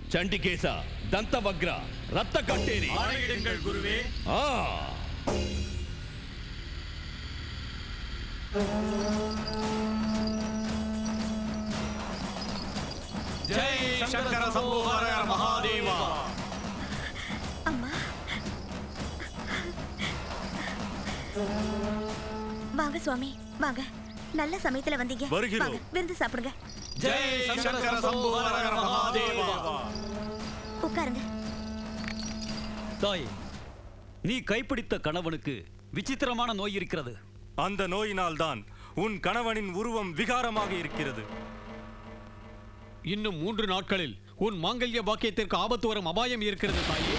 ಚಂಡಿಕೇಶ ದಂತವಗ್ರ ರಕ್ತ ಕಟ್ಟೇರಿ ஆணையிடுங்கள் குருவே ಆ ஜெய் சங்கர சம்புவர மகாதேவா அம்மா வாங்க சுவாமி வாங்க நல்ல சமயத்துல வந்தீங்க வருகிறோம். வாங்க, விருந்து சாப்பிடுங்க ஜெய் சங்கர சம்புவர மகாதேவா உட்காருங்க தாயே நீ கைப்பிடித்த கணவனுக்கு விசித்திரமான நோய் இருக்கிறது அந்த நோயினால்தான் உன் கணவனின் உருவம் விகாரமாக இருக்கிறது இன்னும் மூன்று நாட்களில் உன் மாங்கல்ய பாக்கியத்திற்கு ஆபத்து வரும் அபாயம் இருக்கிறது தாயே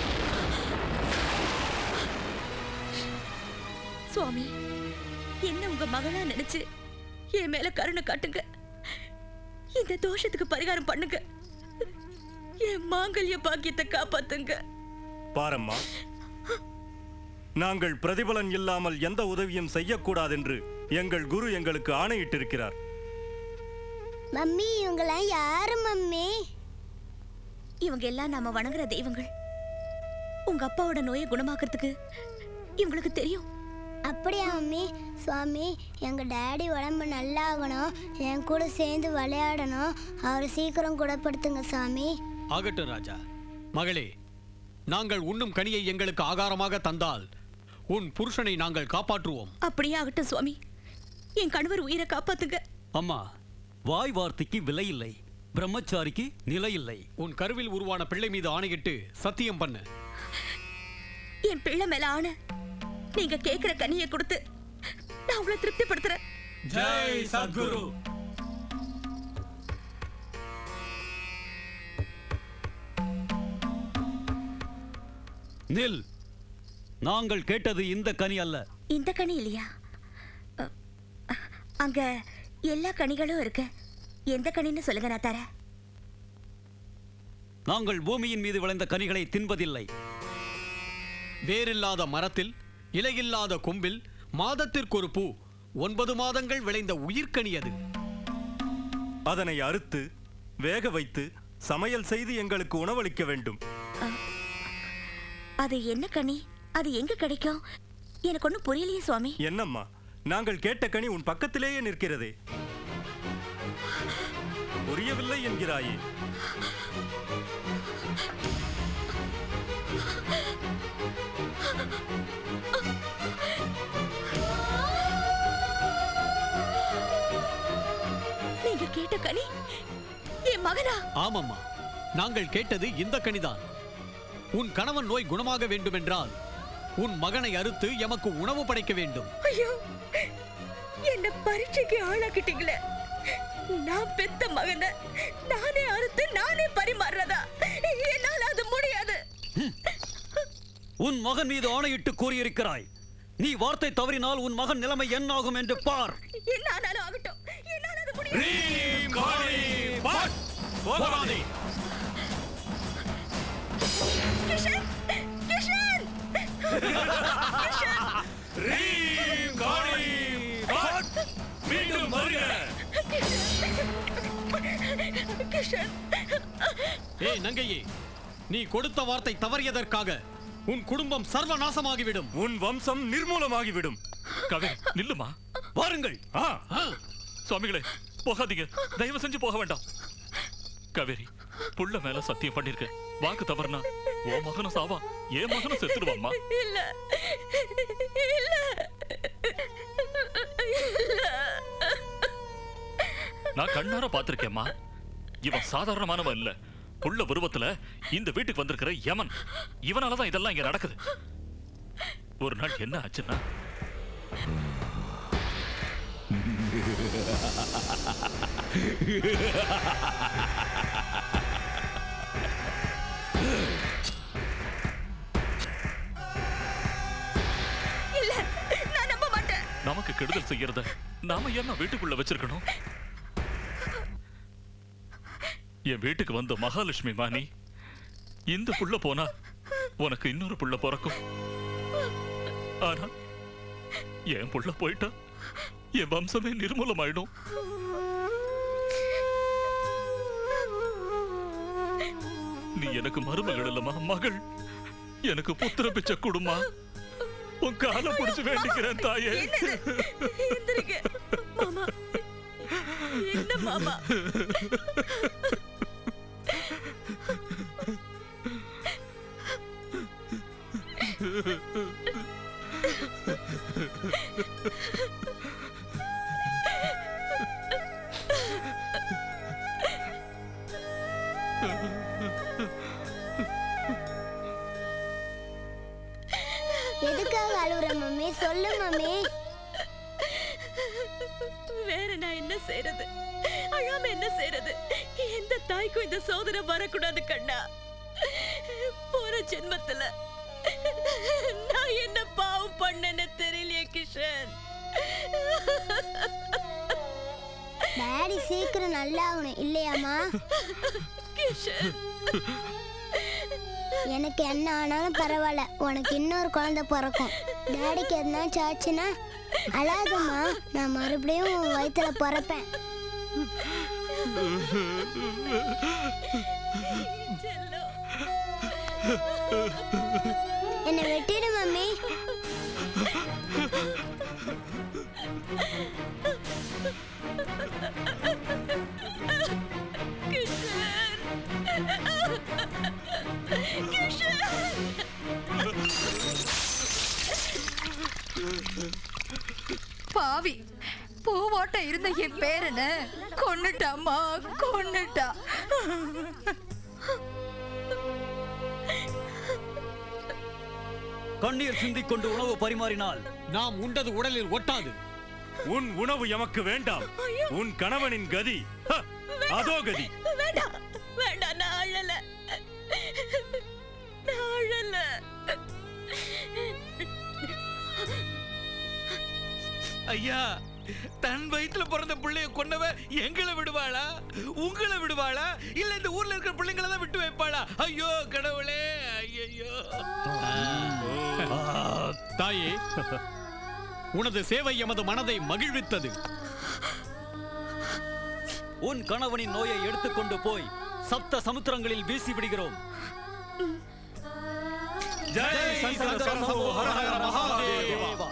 சுவாமி என்ன உங்க மகளா நினைச்சு என் மேல கருணை காட்டுங்க இந்த தோஷத்துக்கு பரிகாரம் பண்ணுங்க என் மாங்கல்ய பாக்கியத்தை காப்பாத்துங்க பாரம்மா நாங்கள் பிரதிபலன் இல்லாமல் எந்த உதவியும் செய்யக்கூடாதென்று எங்கள் குரு எங்களுக்கு ஆணையிட்டிருக்கிறார் மம்மி இவங்கெல்லாம் யாரு மம்மி இவங்க எல்லாம் நாம வணங்குற தெய்வங்கள் உங்க அப்பாவோட நோயை குணமாக்குறதுக்கு இவங்களுக்கு தெரியும் அப்படியா மம்மி சுவாமி எங்க டாடி உடம்பு நல்லா ஆகணும் என் கூட சேர்ந்து விளையாடணும் அவரை சீக்கிரம் குணப்படுத்துங்க சாமி ஆகட்டும் ராஜா மகளே நாங்கள் உண்ணும் கனியை எங்களுக்கு ஆகாரமாக தந்தால் உன் புருஷனை நாங்கள் காப்பாற்றுவோம் அப்படியே ஆகட்டும் சுவாமி என் கணவர் உயிரை காப்பாத்துங்க அம்மா வாய் வார்த்தைக்கு விலை இல்லை பிரம்மச்சாரிக்கு நிலை இல்லை உன் கருவில் உருவான பிள்ளை மீது ஆணையிட்டு சத்தியம் பண்ணு என் பிள்ளை மேல ஆன நீங்க கேக்குற கனியை கொடுத்து நான் உங்களை திருப்திப்படுத்துறேன் ஜெய் சத்குரு நில் நாங்கள் கேட்டது இந்த கனி அல்ல இந்த கனி இல்லையா அ, அங்க எல்லா கனிகளும் இருக்கு எந்த கனின்னு சொல்லுங்க நான் தரேன் நாங்கள் பூமியின் மீது விளைந்த கனிகளை தின்பதில்லை வேரில்லாத மரத்தில் இலையில்லாத கொம்பில் மாதத்திற்கு ஒரு பூ ஒன்பது மாதங்கள் விளைந்த உயிர்க்கனி அது அதனை அறுத்து வேக வைத்து சமையல் செய்து எங்களுக்கு உணவளிக்க வேண்டும் அது என்ன கனி அது எங்க கிடைக்கும் எனக்கு ஒண்ணும் புரியலையே சுவாமி என்னம்மா நாங்கள் கேட்ட கனி உன் பக்கத்திலேயே நிற்கிறதே புரியவில்லை என்கிறாயே நீங்க கேட்ட கனி என் மகனா ஆமம்மா நாங்கள் கேட்டது இந்த கனிதான் உன் கணவன் நோய் குணமாக வேண்டுமென்றால் உன் மகனை அறுத்து எமக்கு உணவு படைக்க வேண்டும் ஐயோ என்ன பரீட்சைக்கு ஆளாக்கிட்டீங்களே நான் பெத்த மகனை நானே அறுத்து நானே பரிமாறுறதா என்னால அது முடியாது உன் மகன் மீது ஆணையிட்டு கூறியிருக்கிறாய் நீ வார்த்தை தவறினால் உன் மகன் நிலைமை என்னாகும் என்று பார் என்ன ஆனாலும் ஆகட்டும் என்னால அது முடியாது ரீம் காளி பட் போகாதே கிஷன் கிஷன் ரீம் காளி பட் மீண்டும் வருக கிஷன் ஏய் நங்கையே நீ கொடுத்த வார்த்தை தவறியதற்காக உன் குடும்பம் சர்வநாசமாகிவிடும் உன் வம்சம் நிர்மூலமாகிவிடும் கவே நில்லுமா வாருங்கள் ஆ ஆ, சுவாமிகளே போகாதீங்க தயவு செஞ்சு போக வேண்டாம் காவேரி புள்ள மேல சத்தியம் பண்ணிருக்க வாக்கு தவறுனா ஓ மகனும் சாவா என் மகனும் செத்துடுவாம்மா இல்ல இல்ல நான் கண்ணார பாத்திருக்கேம்மா இவன் சாதாரணமானவன் இல்ல புள்ள உருவத்துல இந்த வீட்டுக்கு வந்திருக்கிற யமன் இவனாலதான் இதெல்லாம் இங்க நடக்குது ஒரு நாள் என்ன ஆச்சுன்னா இல்ல நான் நம்ப மாட்டேன் நமக்கு கெடுதல் செய்யறத நாம என்ன வீட்டுக்குள்ள வச்சிருக்கணும் என் வீட்டுக்கு வந்த மகாலட்சுமி மாணி இந்த புள்ள போனா உனக்கு இன்னொரு புள்ள பிறக்கும் ஆனா என் புள்ள போயிட்டா என் வம்சமே நிர்மூலமாயிடும் நீ எனக்கு மருமகள் இல்லம்மா மகள் எனக்கு புத்திர பிச்சை கொடுமா உன் காலை பிடிச்சு வேண்டிக்கிறேன் தாயே எந்திரிங்க மாமா என்ன மாமா எதுக்காக அழுகுற மம்மி சொல்லு மம்மி வேற நான் என்ன செய்யறது அழாம என்ன செய்யறது எந்த தாய்க்கும் இந்த சோதனை வரக்கூடாது கண்ணா போற ஜென்மத்துல நான் என்ன பாவம் பண்ணேன்னு தெரியலையே கிஷன் டாடி சீக்கிரம் நல்லா ஆகணும் இல்லையாம்மா கிஷன் எனக்கு என்ன ஆனாலும் பரவாயில்ல உனக்கு இன்னொரு குழந்தை பிறக்கும் டாடிக்கு எதுனாச்சும் ஆச்சுன்னா அழாதம்மா நான் மறுபடியும் உன் வயித்துல பிறப்பேன் செல்லம் என்னை வெட்டிடு மம்மி பாவி பூவாட்ட இருந்த என் பேரன கொன்னுட்டாமா கொன்னுட்டா கண்ணீர் சிந்திக் கொண்டு உணவு பரிமாறினால் நாம் உண்டது உடலில் ஒட்டாது உன் உணவு எமக்கு வேண்டாம் உன் கணவனின் கதி ஹ, அதோ கதி வேண்டாம் வேண்டாம் நான் அழல நான் அழல ஐயா தன் வயித்துல பிறந்த பிள்ளைய கொன்னவ எங்களை விடுவாளா உங்களை விடுவாளா இல்ல இந்த ஊர்ல இருக்கிற பிள்ளைங்களை தான் விட்டு வைப்பாளா ஐயோ கடவுளே ஐயோ தாயே உனது சேவை எமது மனதை மகிழ்வித்தது உன் கணவனின் நோயை எடுத்துக்கொண்டு போய் சப்த சமுத்திரங்களில் வீசி விடுகிறோம் ஜெய் சங்கர சம்போ ஹர ஹர மகாதேவா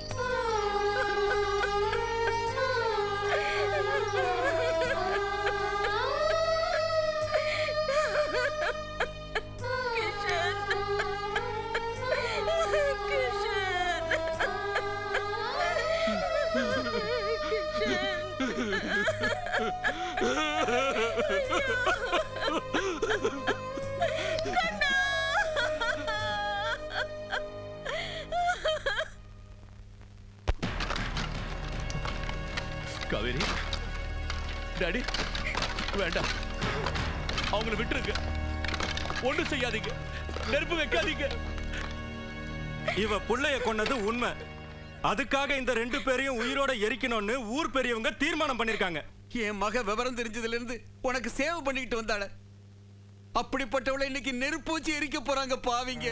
காவேரி டாடி வேண்டாம் அவங்கள விட்டுருங்க ஒண்ணும் செய்யாதீங்க நெருப்பு வைக்காதீங்க இவ புள்ளைய கொன்னது உண்மை அதுக்காக இந்த ரெண்டு பேரையும் உயிரோட எரிக்கணும்னு ஊர் பெரியவங்க தீர்மானம் பண்ணிருக்காங்க என் மக விவரம் தெரிஞ்சதுல இருந்து உனக்கு சேவை பண்ணிக்கிட்டு வந்தாள அப்படிப்பட்டவளை இன்னைக்கு நெருப்பு வச்சு எரிக்க போறாங்க பாவிங்க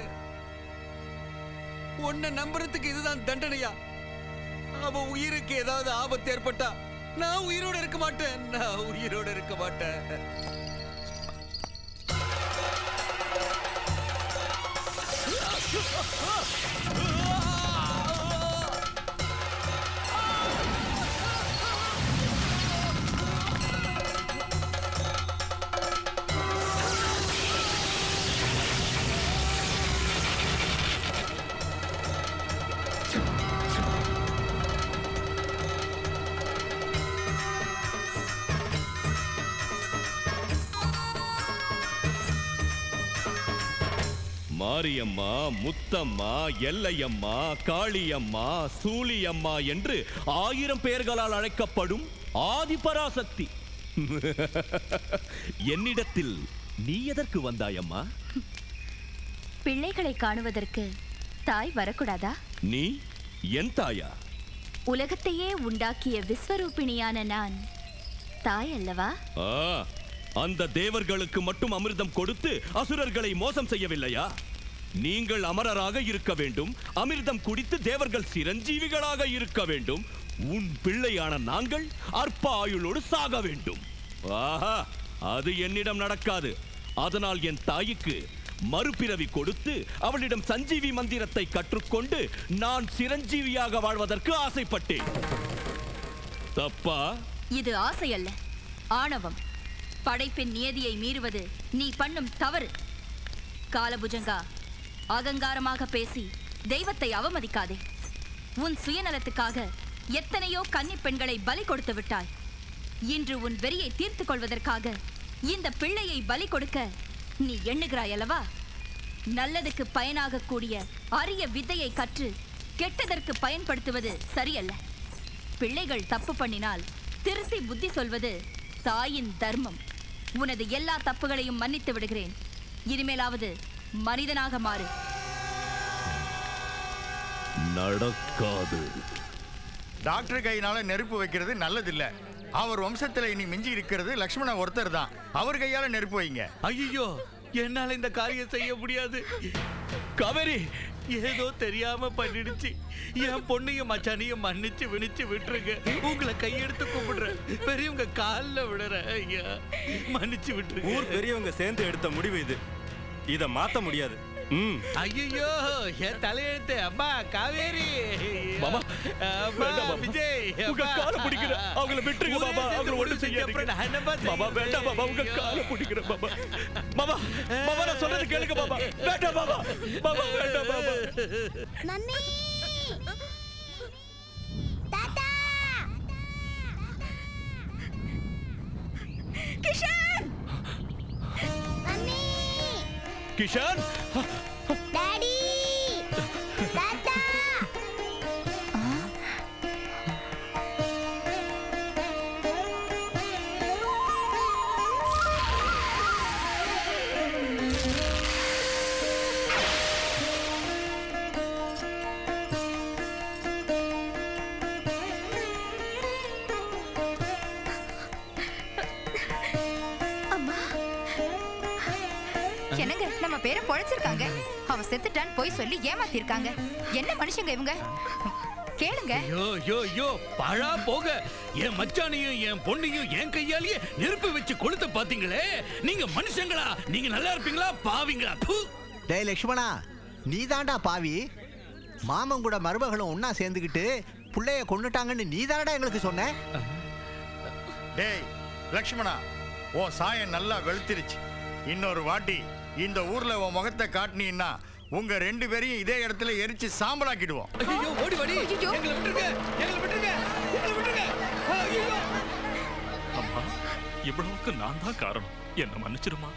உன்னை நம்புறதுக்கு இதுதான் தண்டனையா அவ உயிருக்கு ஏதாவது ஆபத்து ஏற்பட்டா நான் உயிரோட இருக்க மாட்டேன் நான் உயிரோட இருக்க மாட்டேன் மாரியம்மா முத்தம்மா எல்லையம்மா காளியம்மா சூலியம்மா என்று ஆயிரம் பெயர்களால் அழைக்கப்படும் ஆதிபராசக்தி என்னிடத்தில் நீ எதற்கு வந்தாயம்மா பிள்ளைகளை காணுவதற்கு தாய் வரக்கூடாதா நீ என் தாயா உலகத்தையே உண்டாக்கிய விஸ்வரூபிணியான நான் தாய் அல்லவா ஆ, அந்த தேவர்களுக்கு மட்டும் அமிர்தம் கொடுத்து அசுரர்களை மோசம் செய்யவில்லையா நீங்கள் அமரராக இருக்க வேண்டும் அமிர்தம் குடித்து தேவர்கள் சிரஞ்சீவிகளாக இருக்க வேண்டும் உன் பிள்ளையான நாங்கள் அற்ப ஆயுளோடு சாக வேண்டும் ஆஹா அது என்னிடம் நடக்காது அதனால் என் தாய்க்கு மறுபிறவி கொடுத்து அவளிடம் சஞ்சீவி மந்திரத்தை கற்றுக்கொண்டு நான் சிரஞ்சீவியாக வாழ்வதற்கு ஆசைப்பட்டேன் தப்பா இது ஆசை அல்ல ஆணவம் படைப்பின் நியதியை மீறுவது நீ பண்ணும் தவறு காலபுஜங்கா அகங்காரமாக பேசி தெய்வத்தை அவமதிக்காதே உன் சுயநலத்துக்காக எத்தனையோ கன்னிப் பெண்களை பலி கொடுத்து விட்டாய் இன்று உன் வெறியை தீர்த்துக் கொள்வதற்காக இந்த பிள்ளையை பலி கொடுக்க நீ எண்ணுகிறாய் அல்லவா நல்லதுக்கு பயனாகக்கூடிய அரிய வித்தையை கற்று கெட்டதற்கு பயன்படுத்துவது சரியல்ல பிள்ளைகள் தப்பு பண்ணினால் திருத்தி புத்தி சொல்வது தாயின் தர்மம் உனது எல்லா தப்புகளையும் மன்னித்து விடுகிறேன் இனிமேலாவது மனிதனாக மாறு நடக்காது டாக்டர் கையினால நெருப்பு வைக்கிறது நல்லதில்ல அவர் வம்சத்துல இனி மிஞ்சி இருக்கிறது லக்ஷ்மண ஒருத்தர் தான் அவர் கையால நெருப்பு வைங்க ஐயோ என்னால இந்த காரியம் செய்ய முடியாது காவேரி ஏதோ தெரியாம பண்ணிடுச்சு என் பொண்ணையும் மச்சானையும் மன்னிச்சு விணிச்சு விட்டுருங்க உங்களை கையெடுத்து கும்பிடுறேன் பெரியவங்க காலில் விடுறேன் ஐயா மன்னிச்சு விட்டுருங்க ஊர் பெரியவங்க சேர்ந்து எடுத்த முடிவு இது இத மாத்த முடியாது ம் ஐயோ என் தலையெழுத்து அம்மா காவேரி மாமா, அம்மா வேண்டாம் மாமா. விஜய் உங்க அம்மா. காலை பிடிக்கிறேன். அவங்கள விட்டுருங்க ஊரே மாமா. சேர்ந்து அவங்கள ஒண்ணும் முடிவு செஞ்ச அப்புறம் நான் என்னப்பா செய்யாதீங்க. மாமா, செய்யறது? வேண்டாம் மாமா. உங்க ஐயோ. காலை பிடிக்கிறேன் மாமா. மாமா, மாமா, நான் சொல்றது கேளுங்க மாமா. வேண்டாம் மாமா. மாமா, வேண்டாம் மாமா. மம்மி தாத்தா கிஷன் மம்மி கிஷான் டாடி தாத்தா என்னங்க நம்ம பேரை பொழைச்சிருக்காங்க அவ செத்துட்டான்னு போய் சொல்லி ஏமாத்திருக்காங்க என்ன மனுஷங்க இவங்க கேளுங்க ஐயோ ஐயோ ஐயோ பழா போக என் மச்சானையும் என் பொண்ணையும் என் கையாலேயே நெருப்பு வச்சு கொளுத்த பாத்தீங்களே நீங்க மனுஷங்களா நீங்க நல்லா இருப்பீங்களா பாவீங்களா ப்பு. டேய் லக்ஷ்மணா நீ தாண்டா பாவி மாமன் கூட மருமகளும் ஒண்ணா சேர்ந்துக்கிட்டு புள்ளைய கொன்னுட்டாங்கன்னு நீ எங்களுக்கு சொன்ன டேய் லக்ஷ்மணா உன் சாயம் நல்லா வெளுத்திருச்சு இன்னொரு வாட்டி இந்த ஊர்ல உன் முகத்தை காட்டினீன்னா உங்க ரெண்டு பேரையும் இதே இடத்துல எரிச்சு சாம்பலாக்கிடுவோம் ஐயோ ஓடி வாடி ஐயையோ. எங்களை விட்டுருங்க எங்களை விட்டுருங்க எங்களை விட்டுருங்க ஐயோ அம்மா இவ்வளவுக்கு நான் தான் காரணம் என்ன மன்னிச்சிருமா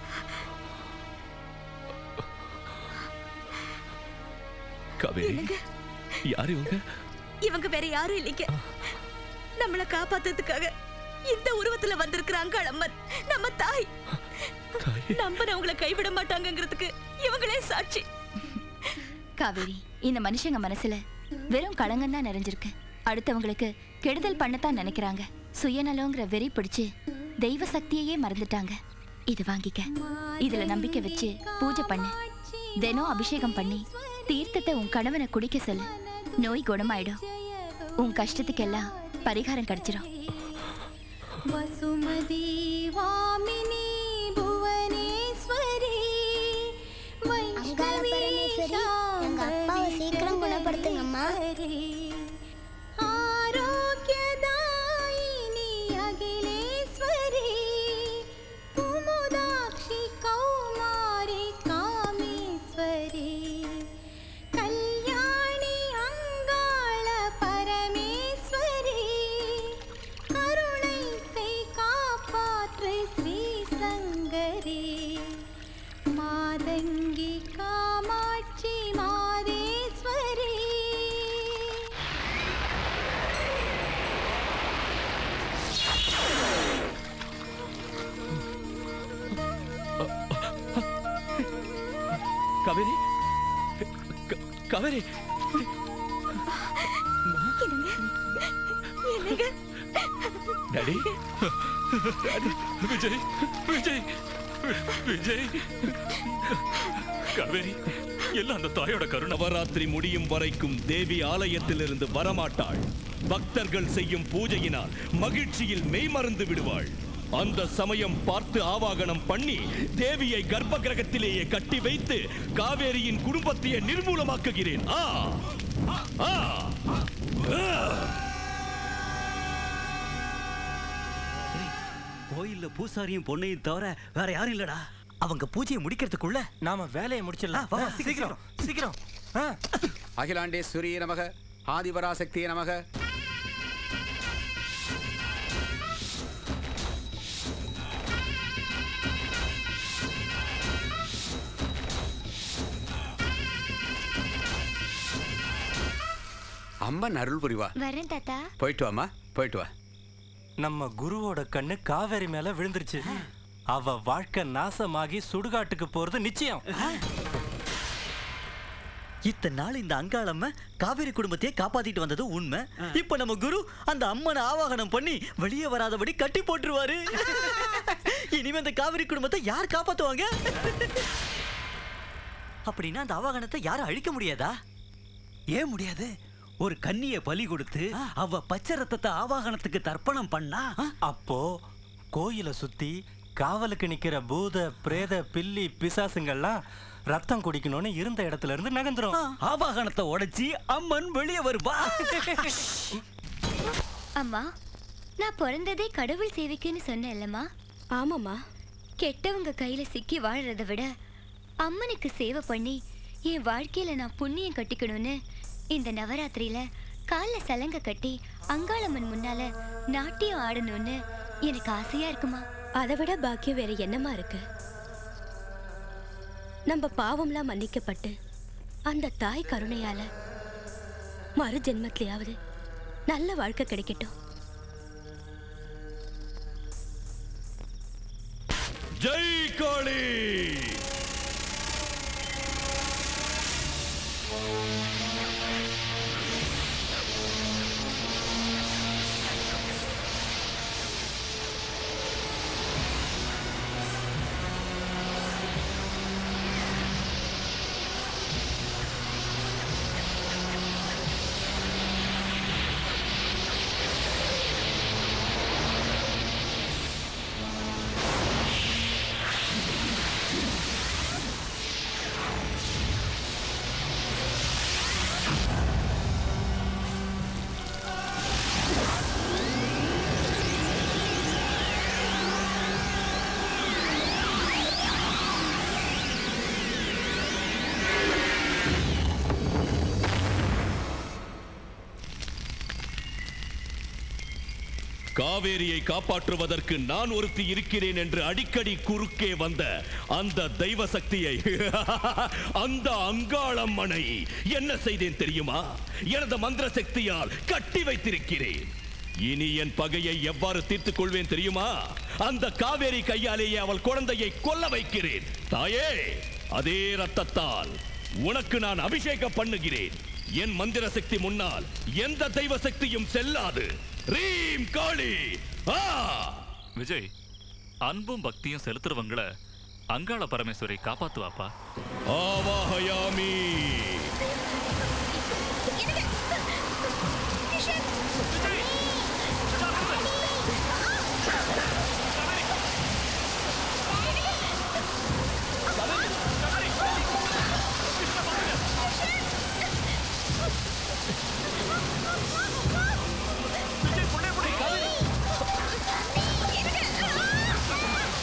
காவேரி யாரு இவங்க இவங்க வேற யாரும் இல்லைங்க நம்மள காப்பாத்துறதுக்காக இந்த உருவத்துல வந்திருக்கிறாங்க அம்மன் நம்ம தாய் நம்பனவங்கள கைவிட மாட்டாங்கங்கிறதுக்கு இவங்களே சாட்சி காவேரி இந்த மனுஷங்க மனசுல வெறும் களங்கம் தான் நிறைஞ்சிருக்கு அடுத்தவங்களுக்கு கெடுதல் பண்ணத்தான் நினைக்கிறாங்க சுயநலங்கிற வெறி பிடிச்சு தெய்வ சக்தியையே மறந்துட்டாங்க இது வாங்கிக்க இதுல நம்பிக்கை வச்சு பூஜை பண்ணு தினம் அபிஷேகம் பண்ணி தீர்த்தத்தை உன் கணவனை குடிக்க சொல்லு நோய் குணமாயிடும் உன் கஷ்டத்துக்கெல்லாம் பரிகாரம் கிடைச்சிடும் வசுமதி வாமினி புவனேஸ்வரி அங்காள பரமேஸ்வரி எங்க அப்பாவை சீக்கிரம் குணப்படுத்துங்கம்மா ஆரோக்கியதாயினி அகிலேஸ்வரி குமுதாட்சி கௌமாரி காமேஸ்வரி கல்யாணி அங்காள பரமேஸ்வரி கருணை செய் காப்பாற்று ஸ்ரீ சங்கரி மாதங்கி காமாட்சி மாதேஸ்வரி காவேரி க- காவேரி என்னங்க டாடி டாடி, விஜய் விஜய் விஜய் காவேரி எல்லாம் அந்த தாயோட கருணை நவராத்திரி முடியும் வரைக்கும் தேவி ஆலயத்திலிருந்து வரமாட்டாள் பக்தர்கள் செய்யும் பூஜையினால் மகிழ்ச்சியில் மெய்மறந்து விடுவாள் அந்த சமயம் பார்த்து ஆவாகனம் பண்ணி தேவியை கர்ப்ப கிரகத்திலேயே கட்டி வைத்து காவேரியின் குடும்பத்தையே நிர்மூலமாக்குகிறேன் ஆ ஆ ஆ கோயில்ல பூசாரியும் பொண்ணையும் தவிர வேற யாரும் இல்லடா அவங்க பூஜையை முடிக்கிறதுக்குள்ள நாம வேலையை முடிச்சிடலாம் வா, வா, சீக்கிரம் சீக்கிரம் அகிலாண்டேஸ்வரியே நமக ஆதிபராசக்தியே நமக அம்மன் அருள் புரிவா வரேன் தாத்தா போயிட்டு வாமா போயிட்டு வா நம்ம குருவோட கண்ணு காவேரி மேல விழுந்துருச்சு அவ வாழ்க்கை நாசமாகி சுடுகாட்டுக்கு போறது நிச்சயம் இத்தனை நாள் இந்த அங்காளம்ம காவேரி குடும்பத்தையே காப்பாத்திட்டு வந்தது உண்மை இப்ப நம்ம குரு அந்த அம்மனை ஆவாகனம் பண்ணி வெளியே வராதபடி கட்டி போட்டுருவாரு இனிமே அந்த காவேரி குடும்பத்தை யார் காப்பாத்துவாங்க அப்படின்னா அந்த ஆவாகனத்தை யாரும் அழிக்க முடியாதா ஏன் முடியாது ஒரு கன்னிய பலி கொடுத்து அவ பச்சை ரத்தத்தை ஆவாகனத்துக்கு தர்ப்பணம் பண்ணா அப்போ கோயிலை சுத்தி காவலுக்கு நிக்கிற பூத பிரேத பில்லி பிசாசுங்கள்லாம் ரத்தம் குடிக்கணும்னு இருந்த இடத்துல இருந்து நகர்ந்துரும் ஆவாகனத்தை உடைச்சி அம்மன் வெளியே வருவா அம்மா நான் பிறந்ததே கடவுள் சேவைக்குன்னு சொன்னேன்லம்மா ஆமாம்மா கெட்டவங்க கையில சிக்கி வாழறத விட அம்மனுக்கு சேவை பண்ணி என் வாழ்க்கையில நான் புண்ணியம் கட்டிக்கணும்னு இந்த நவராத்திரியில கால்ல சலங்க கட்டி அங்காளம்மன் முன்னால நாட்டியம் ஆடணும்னு எனக்கு ஆசையா இருக்குமா அதை விட பாக்கியம் வேற என்னமா இருக்கு நம்ம பாவம்லாம் மன்னிக்கப்பட்டு அந்த தாய் கருணையால மறு ஜென்மத்திலேயாவது நல்ல வாழ்க்கை கிடைக்கட்டும் ஜெய் காளி காவேரியை காப்பாற்றுவதற்கு நான் ஒருத்தி இருக்கிறேன் என்று அடிக்கடி குறுக்கே வந்த அந்த தெய்வ சக்தியை அந்த அங்காளம்மனை என்ன செய்தேன் தெரியுமா எனது மந்திர சக்தியால் கட்டி வைத்திருக்கிறேன் இனி என் பகையை எவ்வாறு தீர்த்துக் கொள்வேன் தெரியுமா அந்த காவேரி கையாலேயே அவள் குழந்தையை கொல்ல வைக்கிறேன் தாயே அதே ரத்தத்தால் உனக்கு நான் அபிஷேகம் பண்ணுகிறேன் என் மந்திர சக்தி முன்னால் எந்த தெய்வ சக்தியும் செல்லாது ரீம் காளி ஆ விஜய் அன்பும் பக்தியும் செலுத்துறவங்கள அங்காள பரமேஸ்வரி காப்பாத்துவாப்பா ஆவாஹயாமி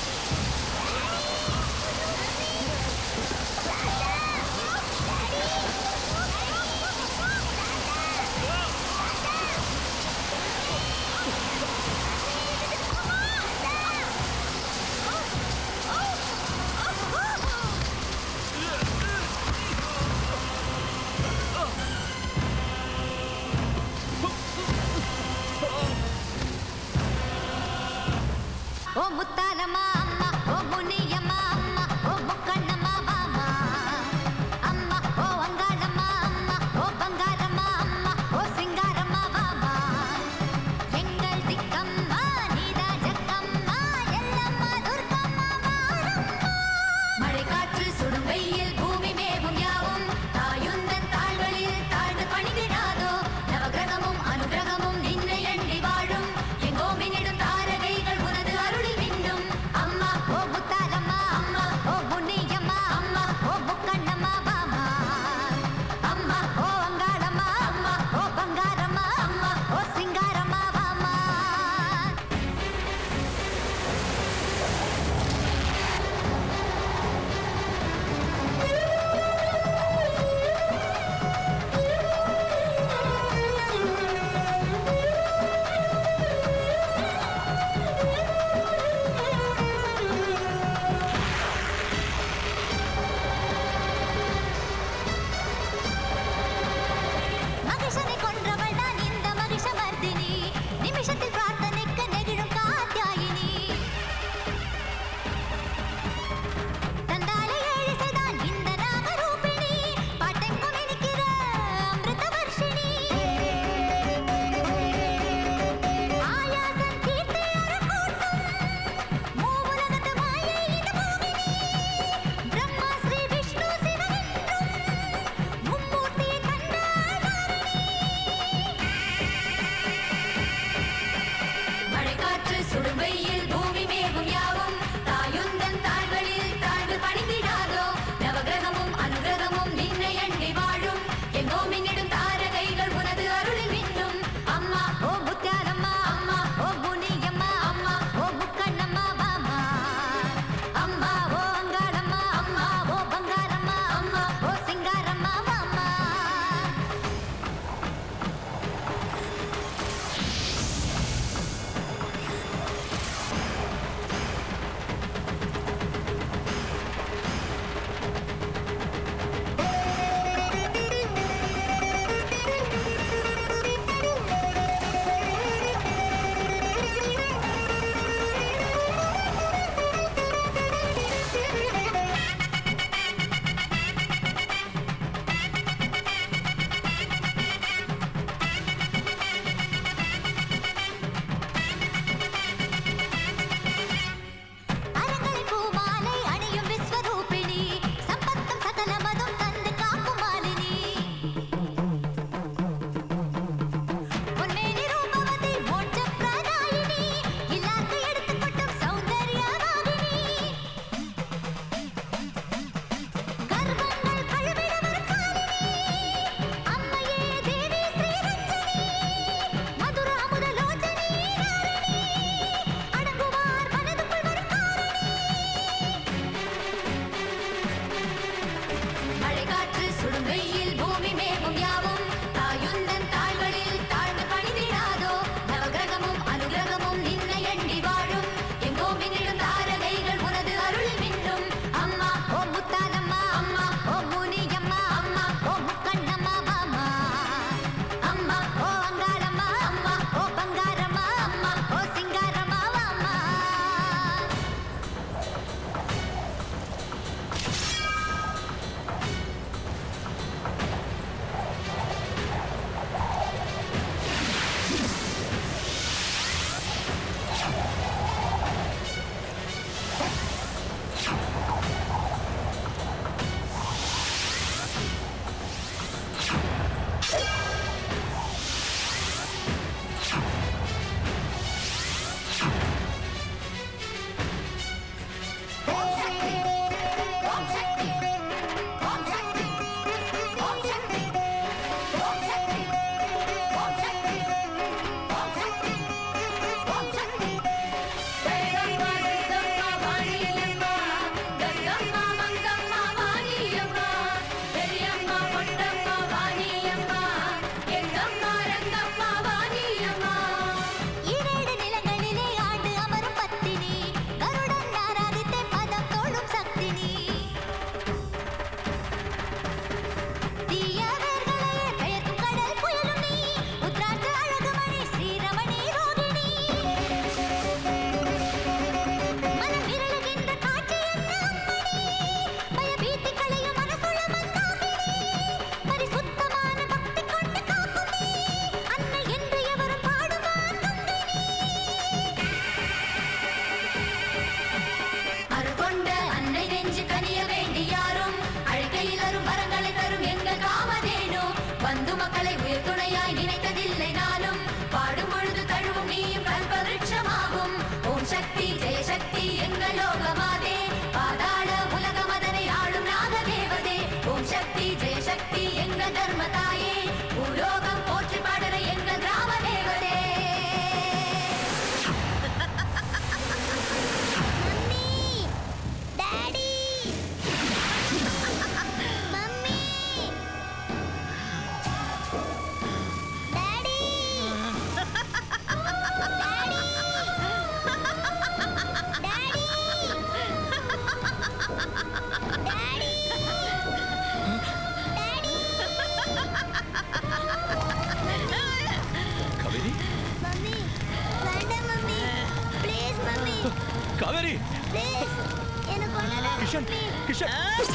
ஆ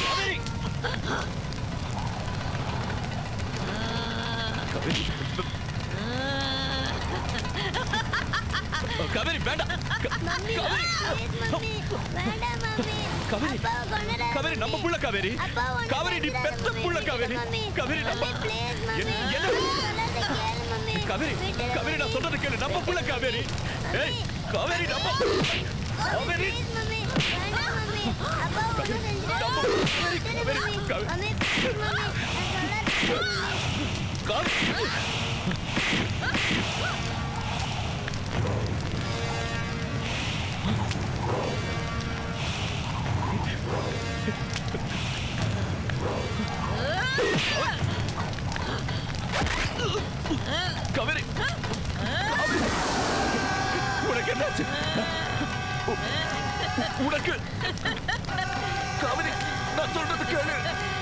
கவேரி வேண்டாம் க- கவேரி கவேரி நம்ம புள்ள காவேரி காவேரி நீ பெத்த புள்ள காவேரி காவேரி நம்ம என்ன என்ன காவேரி காவேரி நான் சொல்றது கேளு நம்ம புள்ள காவேரி ஏய் காவேரி நம்ம காவேரி காவேரி கவேரி உனக்கு என்னாச்சு உ- உனக்கு காவிரி நான் சொல்றது கேளு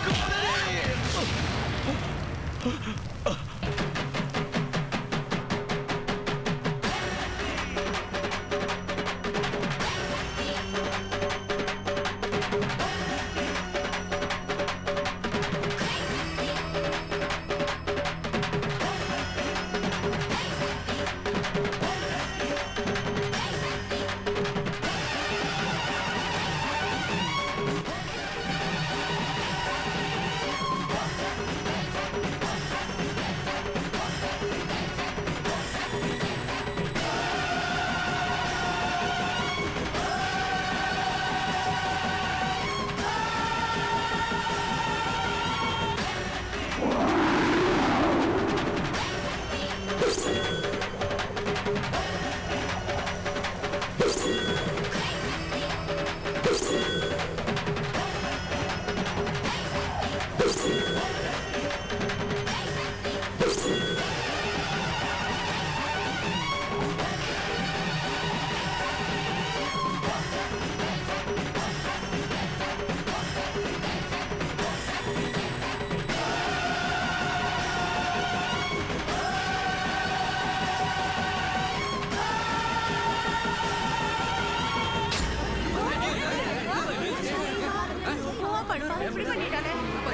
இப்படி பண்ணிட்டானே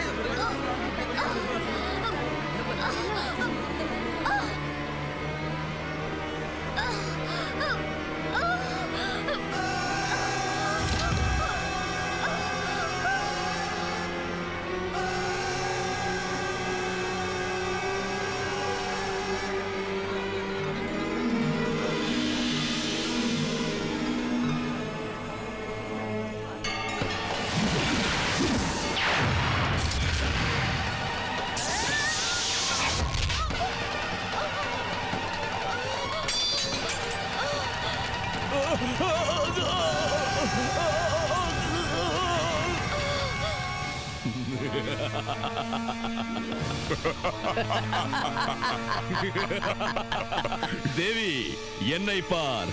தேவி என்னை பார்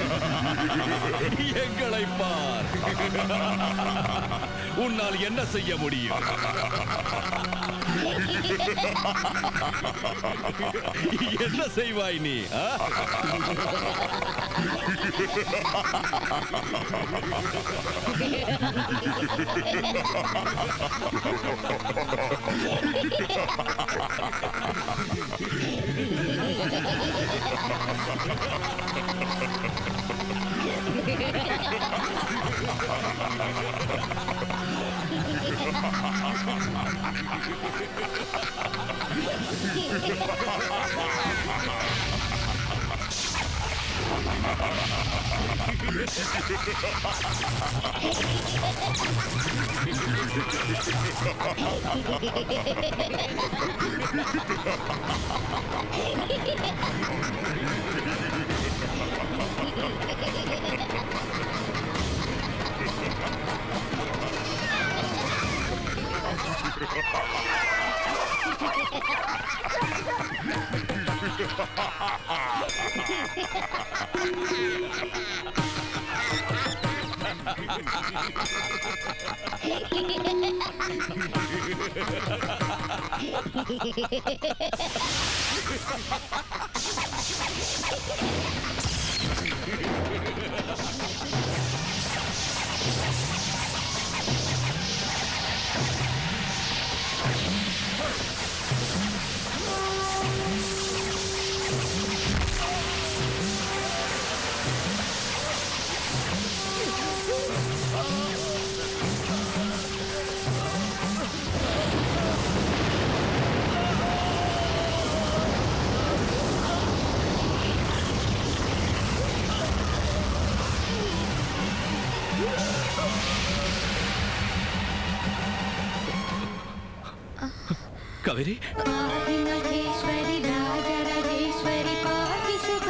எங்களை பார் உன்னால் என்ன செய்ய முடியும் என்ன செய்வாய் நீ ஆ? காவேரி पाहि महेश्वरि राजराजेश्वरि पाहि शुभ